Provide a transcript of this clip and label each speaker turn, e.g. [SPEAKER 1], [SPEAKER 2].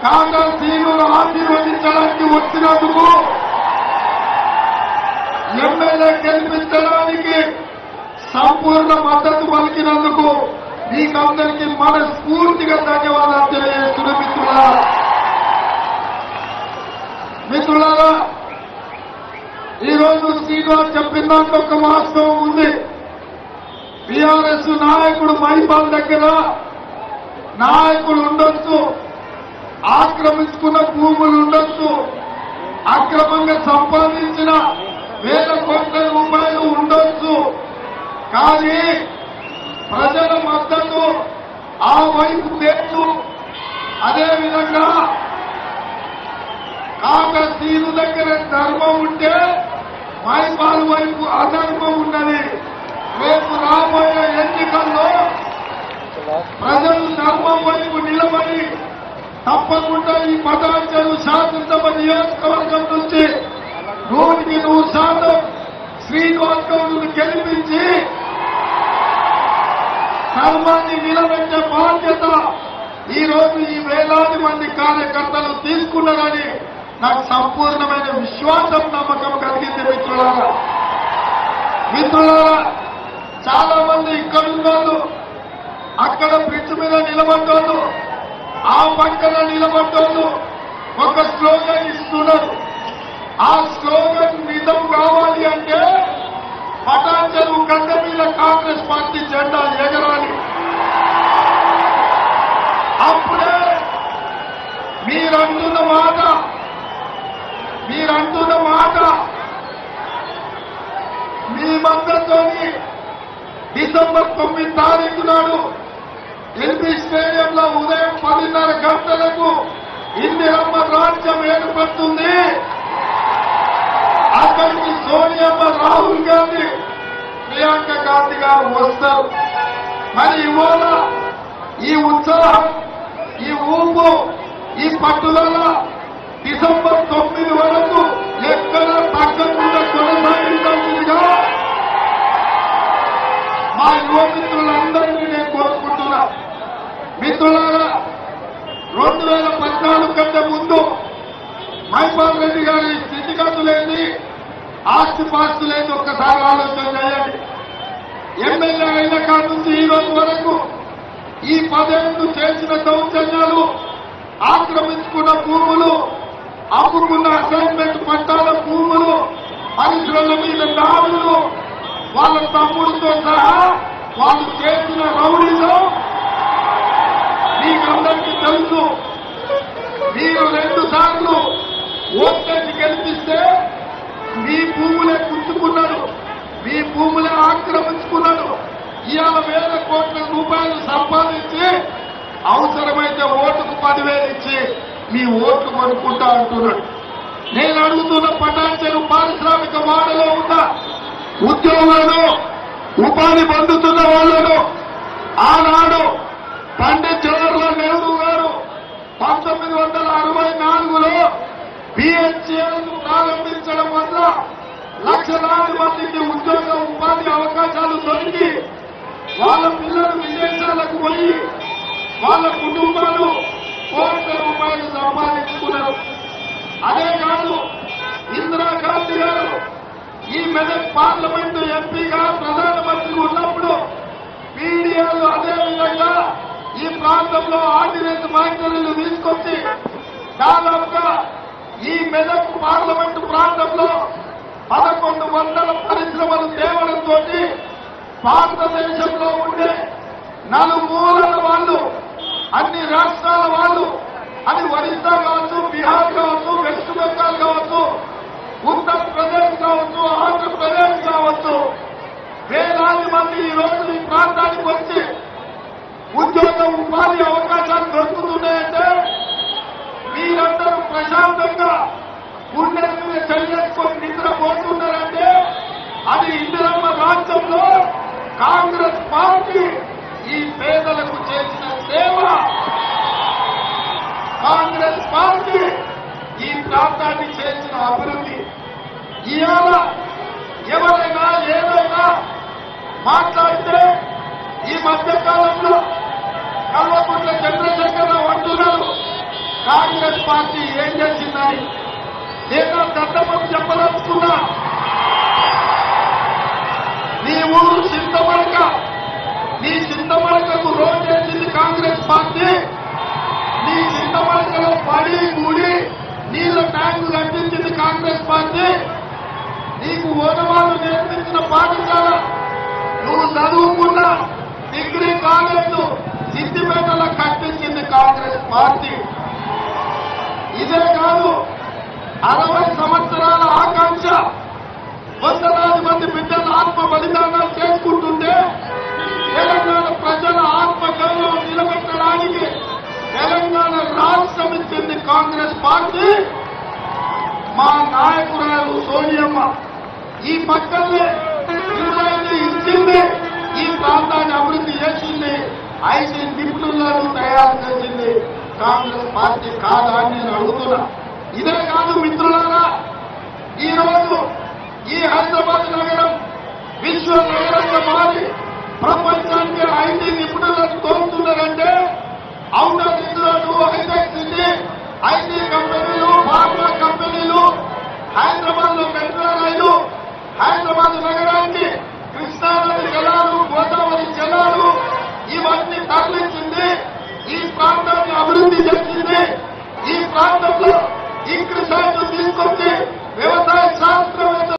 [SPEAKER 1] కాంగ్రెస్ సీనును ఆశీర్వదించడానికి వచ్చినందుకు ఎమ్మెల్యే గెలిపించడానికి సంపూర్ణ మద్దతు పలికినందుకు మీకందరికీ మనస్ఫూర్తిగా ధన్యవాదాలు తెలియజేస్తున్న మిత్రులారా మిత్రులారా ఈరోజు శ్రీనివాస్ చెప్పిన దాంట్లో ఒక వాస్తవం ఉంది టిఆర్ఎస్ నాయకుడు మైపాల్ దగ్గర నాయకులు ఉండొచ్చు ఆక్రమించుకున్న భూములు ఉండొచ్చు అక్రమంగా సంపాదించిన వేల కోట్ల రూపాయలు ఉండొచ్చు కానీ ప్రజల మద్దతు ఆ వైపు లేదు అదేవిధంగా కాంగ్రెస్ తీరు దగ్గర ధర్మం ఉంటే మైపాల్ వైపు అధర్మం ఉన్నది రేపు రాబోయే ఎన్నికల్లో ప్రజలు ధర్మం వైపు నిలబడి తప్పకుండా ఈ పదార్థాలు శాసనసభ నియోజకవర్గం నుంచి నూటికి నూరు శాతం శ్రీనివాస్ గౌడ్ను గెలిపించి ధర్మాన్ని నిలబెట్టే బాధ్యత ఈ రోజు ఈ వేలాది మంది కార్యకర్తలు తీసుకున్నారని నాకు సంపూర్ణమైన విశ్వాసం నమ్మకం కలిగింది మిత్రులారా మిత్రులారా చాలా మంది ఇక్కడ ఉన్నారు అక్కడ బ్రిడ్జ్ మీద నిలబడ్డారు ఆ పక్కన నిలబడ్డారు ఒక స్లోగన్ ఇస్తున్నారు ఆ స్లోగన్ నిజం కావాలి అంటే పటాచరు గడ్డ మీద కాంగ్రెస్ పార్టీ జెండా ఎగరాలి అప్పుడే మీరంటున్న మాట మీరంటున్న మాట మీ మద్దతుని డిసెంబర్ తొమ్మిది తారీఖు నాడు ఎల్బీ స్టేడియంలో ఉదయం పదిన్నర గంటలకు ఇందిరమ్మ రాజ్యం ఏర్పడుతుంది అక్కడికి సోనియమ్మ రాహుల్ గాంధీ ప్రియాంక గాంధీ గారు వస్తారు మరి ఇవాళ ఈ ఉత్సాహం ఈ ఊపు ఈ పట్టుదల డిసెంబర్ తొమ్మిది వరకు ఎక్కడ తగ్గకుండా కొనసాగించాల్సిందిగా మా యువ మిత్రులందరినీ నేను కోరుకుంటున్నా మిత్రులారా రెండు వేల పద్నాలుగు కంటే ముందు మైపాల్ రెడ్డి గారి స్థితిగతులేంది ఆస్తిపాస్తులేంది ఒక్కసారి ఆలోచన చేయండి ఎమ్మెల్యే అయిన కాడి నుంచి ఈ రోజు వరకు ఈ పదేళ్లు చేసిన దౌర్జన్యాలు ఆక్రమించుకున్న భూములు అమ్ముకున్న అసైన్మెంట్ పట్టాల భూములు పరిశ్రమల మీద దాడులు వాళ్ళ తమ్ముడితో సహా వాళ్ళు చేసిన రౌడీలో మీకందరికీ తెలుసు మీరు రెండు సార్లు ఓట్లేసి గెలిపిస్తే మీ భూములే గుర్తుకున్నాడు మీ భూములే ఆక్రమించుకున్నాడు ఇవాళ వేల కోట్ల రూపాయలు సంపాదించి అవసరమైతే ఓటుకు పదివేలు ఇచ్చి మీ ఓట్లు కొనుక్కుంటా అంటున్నాడు నేను అడుగుతున్న పటాచరు పారిశ్రామిక వాడలో ఉన్న ఉద్యోగులను ఉపాధి పొందుతున్న వాళ్ళను ఆనాడు పండిత్ జవహర్లాల్ నెహ్రూ గారు పంతొమ్మిది వందల అరవై నాలుగులో పిహెచ్ఏలను ప్రారంభించడం వల్ల లక్షలాది మందికి ఉద్యోగ ఉపాధి అవకాశాలు దొరికి వాళ్ళ పిల్లలు విదేశాలకు పోయి వాళ్ళ కుటుంబాలు కోట్ల రూపాయలు సంపాదించుకున్నారు అదే కాదు ఇందిరాగాంధీ గారు ఈ మెదక్ పార్లమెంటు ఎంపీగా ప్రధానమంత్రి ఉన్నప్పుడు పీడియాలు అదే విధంగా ఈ ప్రాంతంలో ఆర్డినెన్స్ ఫ్యాక్టరీలు తీసుకొచ్చి దాదాపుగా ఈ మెదక్ పార్లమెంటు ప్రాంతంలో పదకొండు వందల పరిశ్రమలు తేవడంతో భారతదేశంలో ఉండే నలుమూలల వాళ్ళు అన్ని రాష్ట్రాల వాళ్ళు అది ఒరిస్సా కావచ్చు బీహార్ కావచ్చు వెస్ట్ బెంగాల్ కావచ్చు ఉత్తరప్రదేశ్ కావచ్చు ఆంధ్రప్రదేశ్ కావచ్చు వేలాది మంది ఈ రోజు ఈ ప్రాంతానికి వచ్చి ఉద్యోగ ఉపాధి అవకాశాలు దొరుకుతున్నాయంటే మీరందరూ ప్రశాంతంగా గుండె మీద చెల్లేసుకొని నిద్రపోతున్నారంటే అది ఇందిరమ్మ రాజ్యంలో కాంగ్రెస్ పార్టీ ఈ పేదలకు చేసిన సేవ కాంగ్రెస్ పార్టీ ఈ ప్రాంతాన్ని చేసిన అభివృద్ధి ఇవాళ ఎవరైనా ఏదైనా మాట్లాడితే ఈ మధ్య కాలంలో కల్వకుంట్ల చంద్రశేఖరరావు అంటున్నారు కాంగ్రెస్ పార్టీ ఏం చేసిందని నేను దత్తమని చెప్పదలుచుకున్నా నీ ఊరు చింతమడక నీ చింతమడకకు రోడ్ వేసింది కాంగ్రెస్ పార్టీ నీ చింతమడకలో పడి కూడి నీళ్ళ ట్యాంకు కట్టించింది కాంగ్రెస్ పార్టీ నీకు ఓనవాళ్ళు నేర్పించిన పాఠశాల నువ్వు చదువుకున్న డిగ్రీ కాలేజ్ సిద్దిపేటలో కట్టించింది కాంగ్రెస్ పార్టీ ఇదే కాదు అరవై సంవత్సరాల ఆకాంక్ష వందలాది మంది బిడ్డలు ఆత్మ బలిదానాలు చేసుకుంటుంటే తెలంగాణ ప్రజల ఆత్మ గౌరవం నిలబెట్టడానికి తెలంగాణ రాష్ట్రం ఇచ్చింది కాంగ్రెస్ పార్టీ మా నాయకురాలు సోనియమ్మ ఈ పక్కనే ఇరవై ఇచ్చింది ఈ ప్రాంతాన్ని అభివృద్ధి చేసింది ఐదు నిపుణులను తయారు చేసింది కాంగ్రెస్ పార్టీ కాదా అని నేను అడుగుతున్నా ఇదే కాదు మిత్రులారా ఈ రోజు ఈ హైదరాబాద్ నగరం విశ్వ నగరంగా మారి ప్రపంచానికి ఐటీ నిపుణులను తోలుతున్నారంటే అవుటర్ ఇందులో హైటెక్ సిటీ ఐటీ కంపెనీలు ఫార్మా కంపెనీలు హైదరాబాద్ లో మెట్రో రైలు హైదరాబాద్ నగర